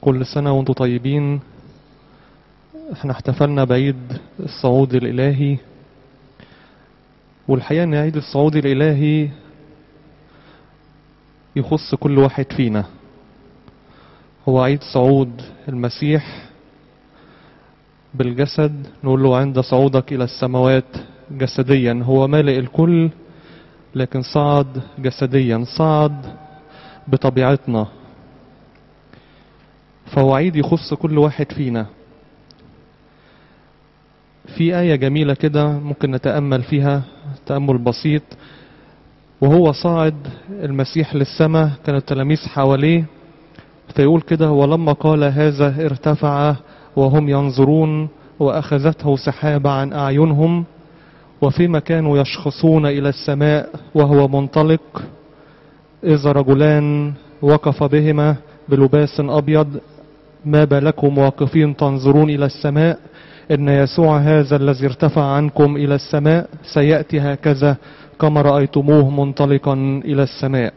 كل سنة وانتم طيبين احنا احتفلنا بعيد الصعود الإلهي والحقيقة ان عيد الصعود الإلهي يخص كل واحد فينا هو عيد صعود المسيح بالجسد نقول له عند صعودك إلى السماوات جسديا هو مالئ الكل لكن صعد جسديا صعد بطبيعتنا فهو عيد يخص كل واحد فينا في آية جميلة كده ممكن نتأمل فيها تأمل بسيط وهو صاعد المسيح للسماء كان التلاميذ حواليه فيقول كده ولما قال هذا ارتفع وهم ينظرون وأخذته سحابة عن أعينهم وفيما كانوا يشخصون إلى السماء وهو منطلق إذا رجلان وقف بهما بلباس أبيض ما بالكم واقفين تنظرون إلى السماء إن يسوع هذا الذي ارتفع عنكم إلى السماء سيأتي هكذا كما رأيتموه منطلقا إلى السماء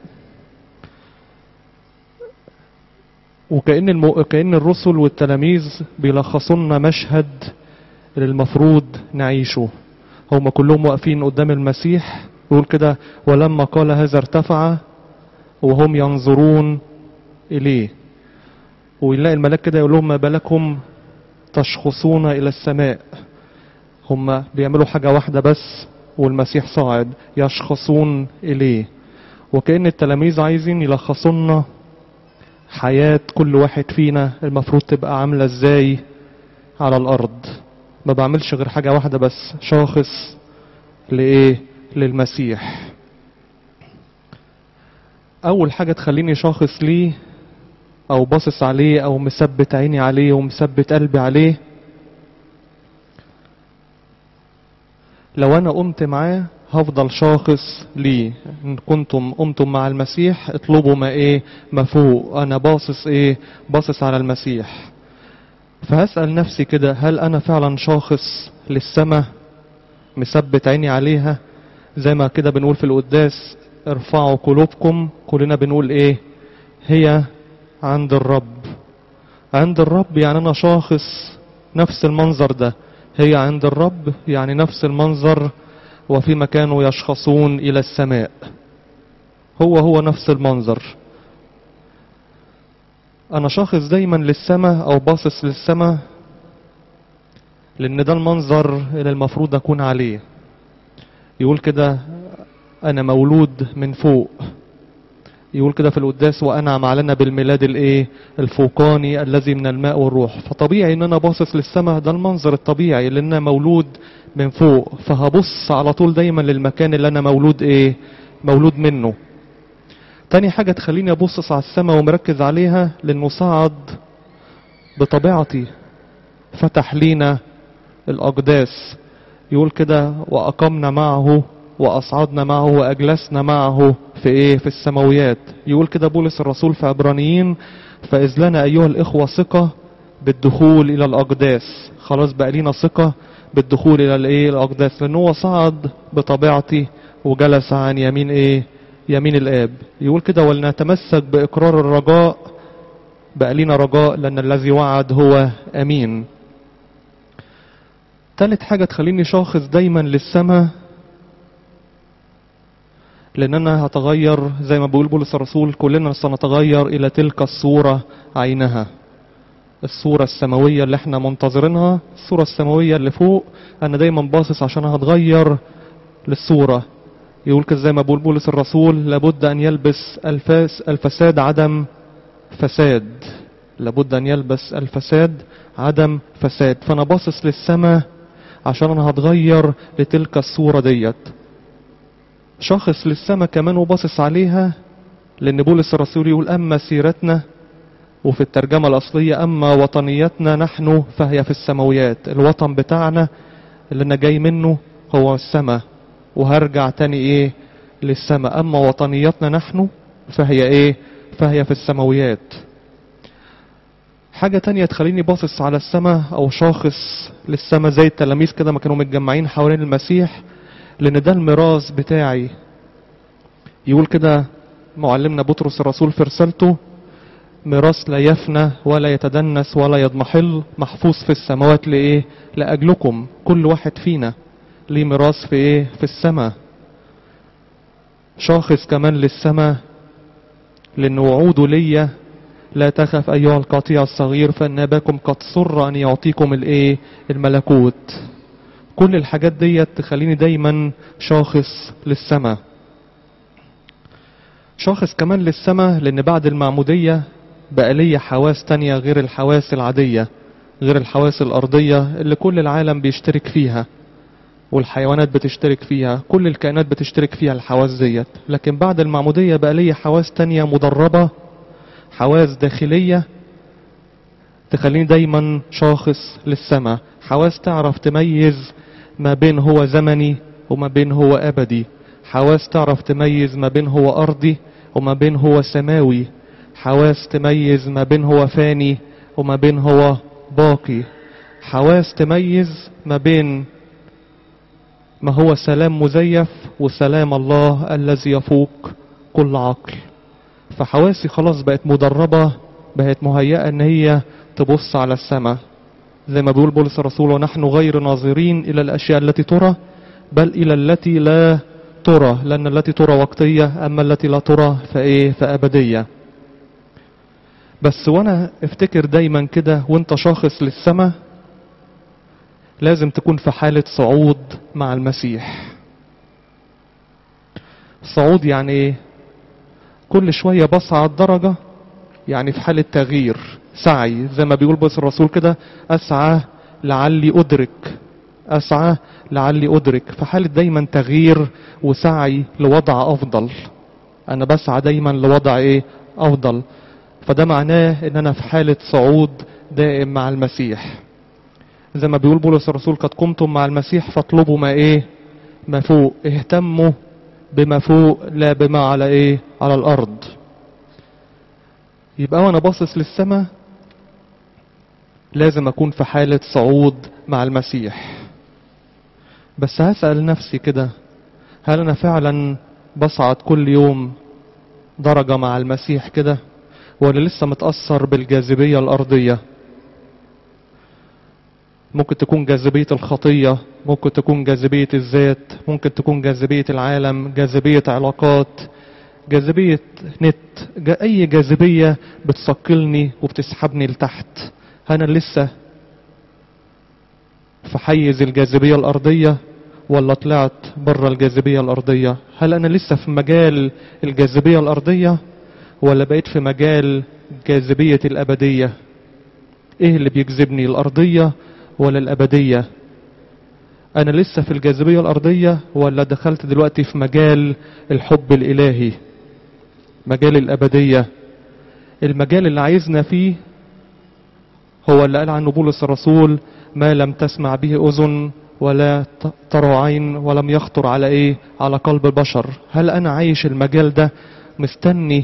وكأن الم... كأن الرسل والتلاميذ بيلخصوا مشهد اللي المفروض نعيشه هم كلهم واقفين قدام المسيح يقول كده ولما قال هذا ارتفع وهم ينظرون إليه ويلاقي الملاك كده يقول لهم ما بالكم تشخصون إلى السماء هم بيعملوا حاجة واحدة بس والمسيح صاعد يشخصون إليه وكأن التلاميذ عايزين يلخصونا حياة كل واحد فينا المفروض تبقى عاملة ازاي على الأرض ما بعملش غير حاجة واحدة بس شاخص لإيه للمسيح أول حاجة تخليني شاخص ليه أو باصص عليه أو مثبت عيني عليه ومثبت قلبي عليه لو أنا قمت معاه هفضل شاخص ليه إن كنتم قمتم مع المسيح اطلبوا ما إيه ما فوق أنا باصص إيه باصص على المسيح فهسأل نفسي كده هل أنا فعلا شاخص للسماء مثبت عيني عليها زي ما كده بنقول في القداس ارفعوا قلوبكم كلنا بنقول ايه هي عند الرب عند الرب يعني انا شاخص نفس المنظر ده هي عند الرب يعني نفس المنظر وفي مكانه يشخصون الى السماء هو هو نفس المنظر انا شاخص دايما للسماء او باصص للسماء لان ده المنظر اللي المفروض اكون عليه يقول كده انا مولود من فوق يقول كده في القداس وانعم علينا بالميلاد الايه الفوقاني الذي من الماء والروح فطبيعي ان انا باصص للسماء ده المنظر الطبيعي لان انا مولود من فوق فهبص على طول دايما للمكان اللي انا مولود ايه مولود منه تاني حاجة تخليني ابصص على السماء ومركز عليها لانه صعد بطبيعتي فتح لينا الاقداس يقول كده واقمنا معه واصعدنا معه واجلسنا معه في ايه في السماويات يقول كده بولس الرسول في عبرانيين فاذ لنا ايها الاخوه ثقه بالدخول الى الاقداس خلاص بقى لينا ثقه بالدخول الى الايه الاقداس لان هو صعد بطبيعتي وجلس عن يمين ايه يمين الاب يقول كده ولنتمسك باقرار الرجاء بقى لينا رجاء لان الذي وعد هو امين تالت حاجه تخليني شاخص دايما للسماء لان انا هتغير زي ما بيقول بولس الرسول كلنا سنتغير الى تلك الصورة عينها الصورة السماوية اللي احنا منتظرينها الصورة السماوية اللي فوق انا دايما باصص عشان هتغير للصورة يقول كده زي ما بيقول بولس الرسول لابد ان يلبس الفاس الفساد عدم فساد لابد ان يلبس الفساد عدم فساد فانا باصص للسماء عشان انا هتغير لتلك الصورة ديت شخص للسماء كمان وباصص عليها لان بولس الرسول يقول اما سيرتنا وفي الترجمة الأصلية أما وطنيتنا نحن فهي في السماويات الوطن بتاعنا اللي أنا جاي منه هو السماء وهرجع تاني إيه للسماء أما وطنيتنا نحن فهي إيه فهي في السماويات حاجة تانية تخليني باصص على السماء أو شاخص للسماء زي التلاميذ كده ما كانوا متجمعين حوالين المسيح لأن ده الميراث بتاعي يقول كده معلمنا بطرس الرسول في رسالته ميراث لا يفنى ولا يتدنس ولا يضمحل محفوظ في السماوات لإيه لأجلكم كل واحد فينا ليه ميراث في إيه في السماء شاخص كمان للسماء لأن وعوده ليا لا تخف أيها القطيع الصغير فإن أباكم قد سر أن يعطيكم الإيه الملكوت كل الحاجات ديت تخليني دايما شاخص للسماء شاخص كمان للسماء لأن بعد المعمودية بقى ليا حواس تانية غير الحواس العادية غير الحواس الأرضية اللي كل العالم بيشترك فيها والحيوانات بتشترك فيها كل الكائنات بتشترك فيها الحواس ديت لكن بعد المعمودية بقى ليا حواس تانية مدربة حواس داخلية تخليني دايما شاخص للسماء حواس تعرف تميز ما بين هو زمني وما بين هو أبدي حواس تعرف تميز ما بين هو أرضي وما بين هو سماوي حواس تميز ما بين هو فاني وما بين هو باقي حواس تميز ما بين ما هو سلام مزيف وسلام الله الذي يفوق كل عقل فحواسي خلاص بقت مدربة بقت مهيئة ان هي تبص على السماء زي ما بيقول بولس الرسول ونحن غير ناظرين الى الاشياء التي ترى بل الى التي لا ترى لان التي ترى وقتية اما التي لا ترى فايه فابدية بس وانا افتكر دايما كده وانت شاخص للسماء لازم تكون في حالة صعود مع المسيح صعود يعني ايه كل شوية بصعد درجة يعني في حالة تغيير سعي زي ما بيقول بس الرسول كده أسعى لعلي أدرك أسعى لعلي أدرك في حالة دايما تغيير وسعي لوضع أفضل أنا بسعى دايما لوضع إيه أفضل فده معناه إن أنا في حالة صعود دائم مع المسيح زي ما بيقول بولس الرسول قد قمتم مع المسيح فاطلبوا ما إيه ما فوق اهتموا بما فوق لا بما على إيه على الأرض يبقى وانا باصص للسماء لازم اكون في حالة صعود مع المسيح بس هسأل نفسي كده هل انا فعلا بصعد كل يوم درجة مع المسيح كده ولا لسه متأثر بالجاذبية الأرضية ممكن تكون جاذبية الخطية ممكن تكون جاذبية الذات ممكن تكون جاذبية العالم جاذبية علاقات جاذبية نت جا أي جاذبية بتثقلني وبتسحبني لتحت أنا لسه في حيز الجاذبية الأرضية ولا طلعت بره الجاذبية الأرضية هل أنا لسه في مجال الجاذبية الأرضية ولا بقيت في مجال جاذبية الأبدية إيه اللي بيجذبني الأرضية ولا الأبدية أنا لسه في الجاذبية الأرضية ولا دخلت دلوقتي في مجال الحب الإلهي مجال الأبدية المجال اللي عايزنا فيه هو اللي قال عنه بولس الرسول ما لم تسمع به أذن ولا ترى عين ولم يخطر على إيه على قلب البشر هل أنا عايش المجال ده مستني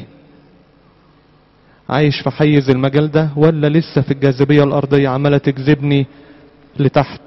عايش في حيز المجال ده ولا لسه في الجاذبية الأرضية عمالة تجذبني لتحت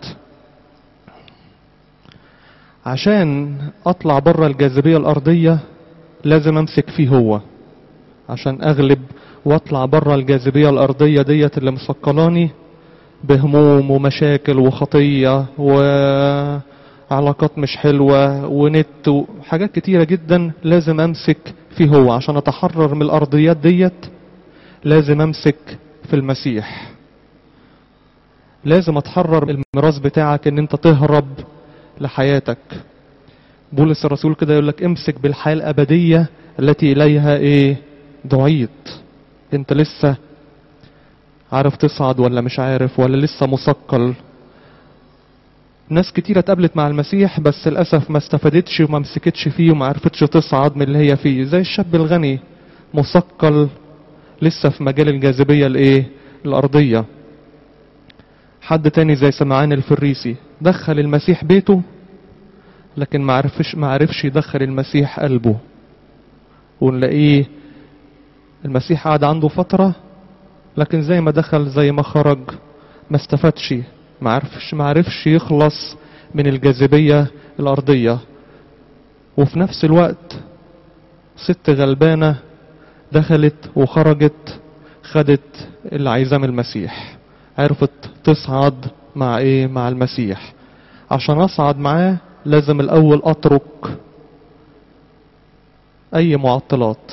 عشان اطلع بره الجاذبية الارضية لازم امسك فيه هو عشان اغلب واطلع بره الجاذبية الارضية ديت اللي مسقلاني بهموم ومشاكل وخطية وعلاقات مش حلوة ونت وحاجات كتيرة جدا لازم امسك فيه هو عشان اتحرر من الارضيات ديت لازم امسك في المسيح لازم اتحرر من الميراث بتاعك ان انت تهرب لحياتك بولس الرسول كده يقول لك امسك بالحياة الأبدية التي إليها إيه دعيت أنت لسه عارف تصعد ولا مش عارف ولا لسه مثقل ناس كتيرة اتقابلت مع المسيح بس للأسف ما استفادتش وما مسكتش فيه وما عرفتش تصعد من اللي هي فيه زي الشاب الغني مثقل لسه في مجال الجاذبية الايه الأرضية حد تاني زي سمعان الفريسي دخل المسيح بيته لكن ما عرفش ما عرفش يدخل المسيح قلبه ونلاقيه المسيح قعد عنده فترة لكن زي ما دخل زي ما خرج ما استفادش ما عرفش ما عرفش يخلص من الجاذبية الأرضية وفي نفس الوقت ست غلبانة دخلت وخرجت خدت اللي عايزاه من المسيح عرفت تصعد مع ايه مع المسيح عشان اصعد معاه لازم الاول اترك اي معطلات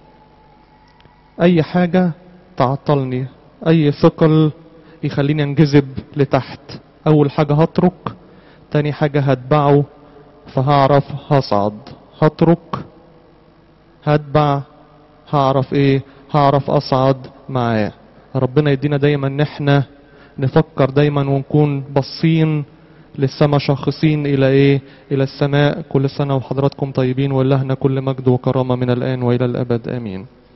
اي حاجة تعطلني اي ثقل يخليني انجذب لتحت اول حاجة هترك تاني حاجة هتبعه فهعرف هصعد هترك هتبع هعرف ايه هعرف اصعد معاه ربنا يدينا دايما ان احنا نفكر دايما ونكون باصين للسماء شاخصين الى ايه الى السماء كل سنة وحضراتكم طيبين ولهنا كل مجد وكرامة من الان والى الابد امين